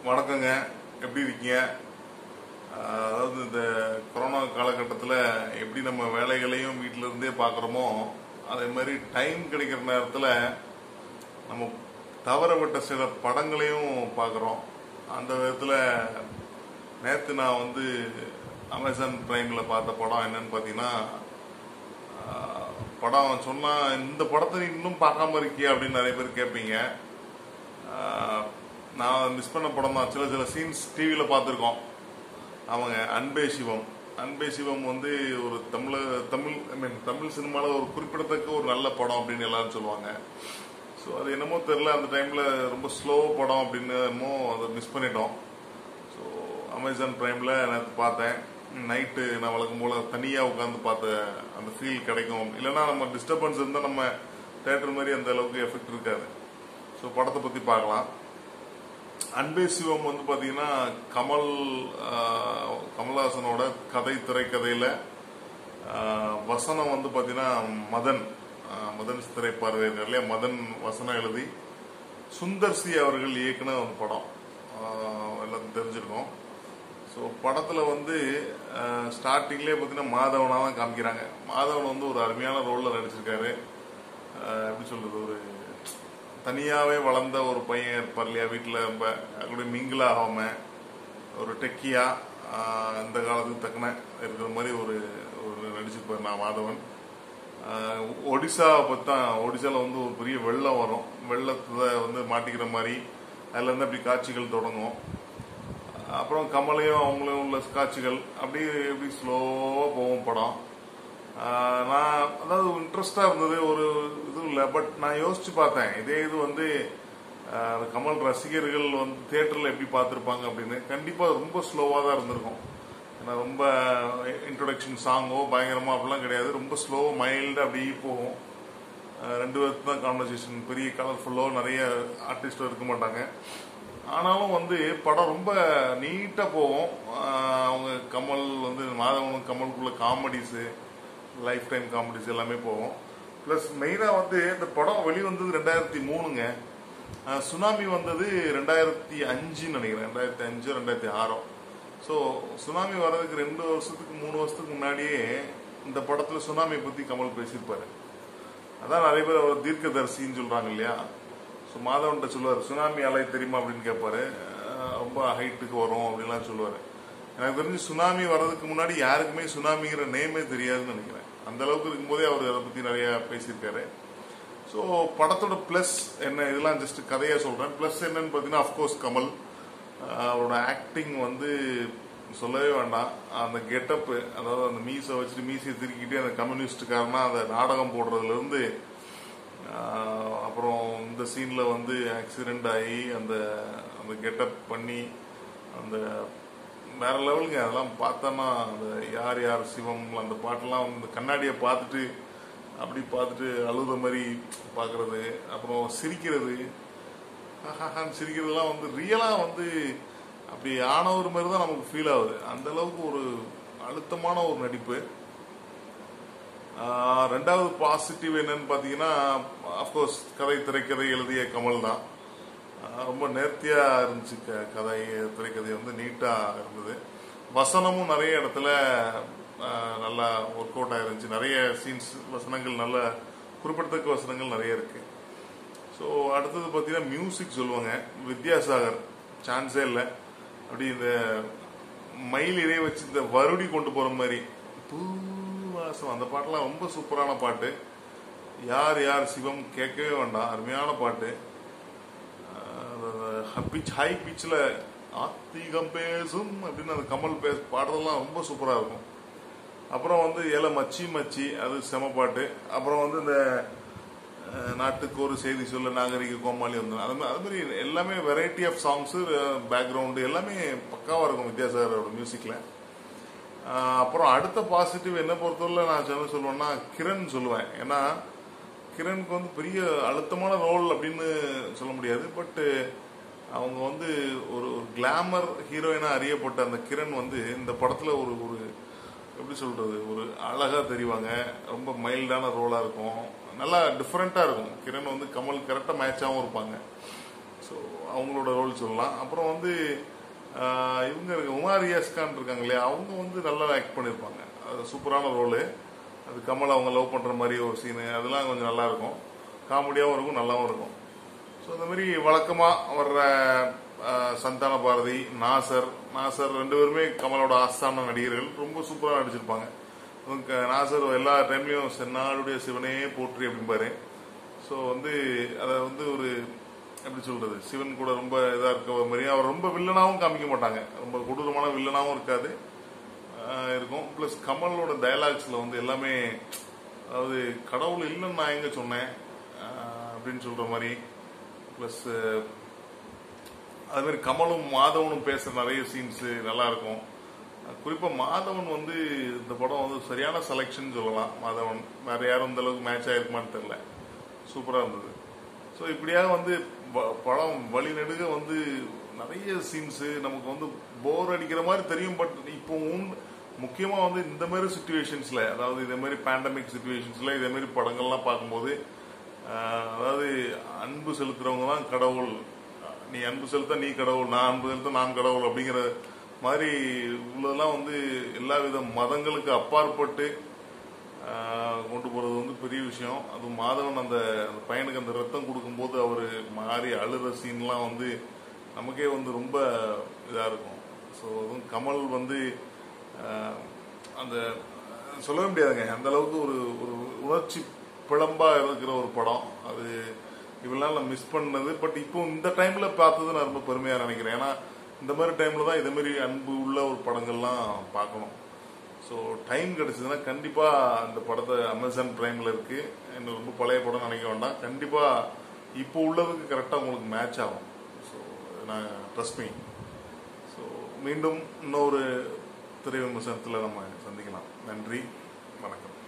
வணக்கங்க எப்படி இருக்கீங்க ஆஹ் அதாவது இந்த கொரோனா காலகட்டத்தில் எப்படி நம்ம வேலைகளையும் வீட்டில இருந்தே பார்க்குறோமோ அதே மாதிரி டைம் கிடைக்கிற நேரத்தில் நம்ம தவறவிட்ட சில படங்களையும் பார்க்குறோம் அந்த விதத்தில் நேற்று நான் வந்து அமேசான் பிரைமில் பார்த்த படம் என்னன்னு பார்த்தீங்கன்னா ஆஹ் படம் சொன்னால் இந்த படத்தை நீ இன்னும் பார்க்காம இருக்கியா அப்படின்னு நிறைய பேர் கேட்பீங்க ஆஹ் நான் மிஸ் பண்ண படம் தான் சில சில சீன்ஸ் டிவியில் பார்த்துருக்கோம் அவங்க அன்பே சிவம் அன்பே சிவம் வந்து ஒரு தமிழ் தமிழ் ஐ மீன் தமிழ் சினிமாவில் ஒரு குறிப்பிடத்தக்க ஒரு நல்ல படம் அப்படின்னு எல்லாரும் சொல்லுவாங்க ஸோ அது என்னமோ தெரில அந்த டைமில் ரொம்ப ஸ்லோ படம் அப்படின்னு என்னமோ அதை மிஸ் பண்ணிட்டோம் ஸோ அமேசான் ப்ரைமில் நேற்று பார்த்தேன் நைட்டு நான் வழக்கம் போல் தனியாக உட்காந்து பார்த்த அந்த ஃபீல் கிடைக்கும் இல்லைன்னா நம்ம டிஸ்டர்பன்ஸ் இருந்தால் நம்ம தேட்டர் மாதிரி அந்த அளவுக்கு எஃபெக்ட் இருக்காது ஸோ படத்தை பற்றி பார்க்கலாம் அன்பே சிவம் வந்து பார்த்தீங்கன்னா கமல் ஆஹ், கமல்ஹாசனோட கதை திரைக்கதையில் ஆஹ், வசனம் வந்து பார்த்தீங்கன்னா மதன் ஆஹ், மதன் திரைப்பார்வையர்கள் இல்லையா மதன் வசனம் எழுதி சுந்தர் சி அவர்கள் இயக்குன ஒரு படம் ஆஹ், எல்லாத்துக்கும் தெரிஞ்சிருக்கோம் ஸோ படத்தில் வந்து ஸ்டார்டிங்லேயே பார்த்தீங்கன்னா மாதவனாக தான் காமிக்கிறாங்க மாதவன் வந்து ஒரு அருமையான ரோலில் நடிச்சிருக்காரு ஆஹ், எப்படி சொல்றது ஒரு தனியாகவே வளர்ந்த ஒரு பையன் இருப்பார் இல்லையா வீட்டில் ரொம்ப கூட மிங்கிள் ஆகாம ஒரு டெக்கியா ஆஹ், இந்த காலத்துக்கு தக்கன இருக்கிற மாதிரி ஒரு ஒரு நடிச்சிருப்பார் நான் மாதவன் ஆஹ், ஒடிசா பார்த்தா ஒடிசால வந்து ஒரு பெரிய வெள்ளம் வரும் வெள்ளத்தை வந்து மாட்டிக்கிற மாதிரி அதுல இருந்து அப்படி காட்சிகள் தொடங்கும் அப்புறம் கமலையும் அவங்களும் உள்ள காட்சிகள் அப்படியே எப்படி ஸ்லோவாக போகும் படம் ஆஹ் நான் அதாவது இன்ட்ரெஸ்டாக இருந்தது ஒரு இது இல்லை பட் நான் யோசிச்சு பார்த்தேன் இதே இது வந்து ஆஹ் அந்த கமல் ரசிகர்கள் வந்து தியேட்டரில் எப்படி பார்த்துருப்பாங்க அப்படின்னு கண்டிப்பாக ரொம்ப ஸ்லோவாக தான் இருந்திருக்கும் ஏன்னா ரொம்ப இன்ட்ரொடக்ஷன் சாங்கோ பயங்கரமாக அப்படிலாம் கிடையாது ரொம்ப ஸ்லோ மைல்டாக அப்படியே போகும் ஆஹ் ரெண்டு பேருக்கு தான் கான்வர்சேஷன் பெரிய கலர்ஃபுல்லோ நிறைய ஆர்டிஸ்டோ இருக்க மாட்டாங்க ஆனாலும் வந்து படம் ரொம்ப நீட்டாக போகும் ஆஹ் அவங்க கமல் வந்து மாதவனும் கமலுக்குள்ள காமெடிஸு லைஃப் டைம் காமெடிஸ் எல்லாமே போகும் ப்ளஸ் மெயினாக வந்து இந்த படம் வெளிவந்தது ரெண்டாயிரத்தி மூணுங்க ஆஹ் சுனாமி வந்தது ரெண்டாயிரத்தி அஞ்சுன்னு நினைக்கிறேன் ரெண்டாயிரத்தி அஞ்சு ரெண்டாயிரத்தி ஆறோ ஸோ சுனாமி வர்றதுக்கு ரெண்டு வருஷத்துக்கு மூணு வருஷத்துக்கு முன்னாடியே இந்த படத்தில் சுனாமியை பற்றி கமல் பேசியிருப்பாரு அதான் நிறைய பேர் அவர் தீர்க்கதரிசின்னு சொல்றாங்க இல்லையா ஸோ மாதவன்கிட்ட சொல்லுவார் சுனாமி அலை தெரியுமா அப்படின்னு கேட்பாரு அஹ் ரொம்ப ஹைட்டுக்கு வரும் அப்படின்லாம் சொல்லுவார் எனக்கு தெரிஞ்சு சுனாமி வர்றதுக்கு முன்னாடி யாருக்குமே சுனாமிங்கிற நேமே தெரியாதுன்னு நினைக்கிறேன் அந்த அளவுக்கு இருக்கும்போதே அவர் அதை பற்றி நிறைய பேசியிருக்காரு ஸோ படத்தோட ப்ளஸ் என்ன இதெல்லாம் ஜஸ்ட் கதையாக சொல்கிறேன் ப்ளஸ் என்னன்னு பார்த்தீங்கன்னா அஃப்கோர்ஸ் கமல் அஹ் அவரோட ஆக்டிங் வந்து சொல்லவே வேண்டாம் அந்த கெட்டப்பு அதாவது அந்த மீசை வச்சுட்டு மீசையை திருக்கிட்டு அந்த கம்யூனிஸ்டுக்காரனா அந்த நாடகம் போடுறதுலேருந்து அப்புறம் இந்த சீனில் வந்து ஆக்சிடெண்ட் ஆகி அந்த அந்த கெட்டப் பண்ணி அந்த வேற லெவலுங்க அதெல்லாம் பார்த்தோன்னா அந்த யார் யார் சிவம் அந்த பாட்டெல்லாம் அந்த கண்ணாடியை பார்த்துட்டு அப்படி பார்த்துட்டு அழுத மாதிரி பார்க்கறது அப்புறம் சிரிக்கிறது ஹஹஹான்னு சிரிக்கிறதுலாம் வந்து ரியலாக வந்து அப்படி ஆனவர் மாதிரி தான் நமக்கு ஃபீல் ஆகுது அந்த அளவுக்கு ஒரு அழுத்தமான ஒரு நடிப்பு ஆஹ் ரெண்டாவது பாசிட்டிவ் என்னன்னு பார்த்தீங்கன்னா அஃப்கோர்ஸ் கதை திரைக்கதை எழுதிய கமல் தான் ஆஹ் ரொம்ப நேர்த்தியாக இருந்துச்சு க- கதை திரைக்கதை வந்து நீட்டாக இருந்தது வசனமும் நிறைய இடத்துல ஆஹ் நல்லா ஒர்க் அவுட் ஆயிருந்துச்சு நிறைய சீன்ஸ் வசனங்கள் நல்ல குறிப்பிடத்தக்க வசனங்கள் நிறைய இருக்கு ஸோ அடுத்தது பார்த்தீங்கன்னா மியூசிக் சொல்லுவாங்க வித்யாசாகர் சான்ஸே இல்லை அப்படி இந்த மயில் இறைய வச்சு இந்த வருடி கொண்டு போற மாதிரி பூவாசம் அந்த பாட்டெல்லாம் ரொம்ப சூப்பரான பாட்டு யார் யார் சிவம் கேட்கவே வேண்டாம் அருமையான பாட்டு பிச் ஹை பிச்சில் ஆத்திகம் பேசும் அப்படின்னு அந்த கமல் பேச பாடுறதெல்லாம் ரொம்ப சூப்பராக இருக்கும் அப்புறம் வந்து ஏல மச்சி மச்சி அது செம பாட்டு அப்புறம் வந்து இந்த அஹ், நாட்டுக்கு ஒரு செய்தி சொல்ல நாகரிக கோமாளி வந்து அது மா- அது மாதிரி எல்லாமே வெரைட்டி ஆஃப் சாங்ஸு பேக்ரவுண்டு எல்லாமே பக்காவாக இருக்கும் வித்யாசாகரோட மியூசிக்கில் அப்புறம் அடுத்த பாசிட்டிவ் என்ன பொறுத்தவரை நான் என்ன சொல்லுவேன்னா கிரண் சொல்லுவேன் ஏன்னா கிரணுக்கு வந்து பெரிய அழுத்தமான ரோல் அப்படின்னு சொல்ல முடியாது பட்டு அவங்க வந்து ஒரு ஒரு கிளாமர் ஹீரோயினா அறியப்பட்ட அந்த கிரண் வந்து இந்த படத்துல ஒரு ஒரு எப்படி சொல்றது ஒரு அழகா தெரிவாங்க ரொம்ப மைல்டான ரோலா இருக்கும் நல்லா டிஃப்ரெண்டா இருக்கும் கிரண் வந்து கமல் கரெக்டா மேட்சாகவும் இருப்பாங்க ஸோ அவங்களோட ரோல் சொல்லலாம் அப்புறம் வந்து ஆஹ், இவங்க இருக்கு உமா ரியாஸ் கான் இருக்காங்க இல்லையா அவங்க வந்து நல்லா ஆக்ட் பண்ணியிருப்பாங்க அது சூப்பரான ரோலு அது கமல் அவங்க லவ் பண்ற மாதிரி ஒரு சீனு அதெல்லாம் கொஞ்சம் நல்லா இருக்கும் காமெடியாகவும் இருக்கும் நல்லாவும் இருக்கும் ஸோ இந்த மாதிரி வழக்கமாக வர்ற ஆஹ், சந்தான பாரதி நாசர் நாசர் ரெண்டு பேருமே கமலோட ஆஸ்தான நடிகர்கள் ரொம்ப சூப்பராக நடிச்சிருப்பாங்க இவங்க நாசர் எல்லா டைம்லையும் சென்னாடுடைய சிவனே போற்றி அப்படிம்பாரு ஸோ வந்து அதை வந்து ஒரு எப்படி சொல்றது சிவன் கூட ரொம்ப இதாக இருக்க மாதிரி அவர் ரொம்ப வில்லனாவும் காமிக்க மாட்டாங்க ரொம்ப கொடூரமான வில்லனாவும் இருக்காது ஆஹ் இருக்கும் ப்ளஸ் கமலோட டயலாக்ஸில் வந்து எல்லாமே அதாவது கடவுள் இல்லைன்னு நான் எங்க சொன்னேன் ஆஹ் அப்படின்னு சொல்ற மாதிரி ப்ளஸ் அது மாதிரி கமலும் மாதவனும் பேசுற நிறைய சீன்ஸ் நல்லா இருக்கும் குறிப்பா மாதவன் வந்து இந்த படம் வந்து சரியான செலெக்ஷன் சொல்லலாம் மாதவன் வேற யாரும் இந்த அளவுக்கு மேட்ச் ஆயிருக்குமான்னு தெரியல சூப்பரா இருந்தது ஸோ இப்படியாக வந்து ப- படம் வழி நெடுக வந்து நிறைய சீன்ஸ் நமக்கு வந்து போர் அடிக்கிற மாதிரி தெரியும் பட் இப்போ உன் முக்கியமா வந்து இந்த மாதிரி சுச்சுவேஷன்ஸ்ல அதாவது இதே மாதிரி பேண்டமிக் சுச்சுவேஷன்ஸ்ல இதே மாதிரி படங்கள்லாம் பார்க்கும்போது ஆஹ், அதாவது அன்பு செலுத்துறவங்க தான் கடவுள் நீ அன்பு செலுத்த நீ கடவுள் நான் அன்பு செலுத்த நான் கடவுள் அப்படிங்கிற மாதிரி உள்ளதெல்லாம் வந்து எல்லா வித மதங்களுக்கு அப்பாற்பட்டு ஆஹ், கொண்டு போறது வந்து பெரிய விஷயம் அது மாதவன் அந்த அந்த பையனுக்கு அந்த ரத்தம் கொடுக்கும்போது அவர் மாறி அழுற சீன்லாம் வந்து நமக்கே வந்து ரொம்ப இதா இருக்கும் ஸோ அதுவும் கமல் வந்து ஆஹ், அந்த சொல்லவே முடியாதுங்க அந்த அளவுக்கு ஒரு ஒரு உணர்ச்சி பிழம்பா இருக்கிற ஒரு படம் அது இவெல்லாம் நான் மிஸ் பண்ணது பட் இப்போ இந்த டைம்ல பார்த்தது நான் ரொம்ப பெருமையா நினைக்கிறேன் ஏன்னா இந்த மாதிரி டைம்ல தான் இதே மாதிரி அன்பு உள்ள ஒரு படங்கள்லாம் பார்க்கணும் ஸோ டைம் கிடைச்சதுன்னா கண்டிப்பா அந்த படத்தை அமேசான் பிரைம்ல இருக்கு இன்னும் ரொம்ப பழைய படம் நினைக்க வேண்டாம் கண்டிப்பா இப்போ உள்ளதுக்கு கரெக்டாக உங்களுக்கு மேட்ச் ஆகும் ஸோ நான் ட்ரஸ்ட் மீ ஸோ மீண்டும் இன்னொரு திரை விமர்சனத்தில் நம்ம சந்திக்கலாம் நன்றி வணக்கம்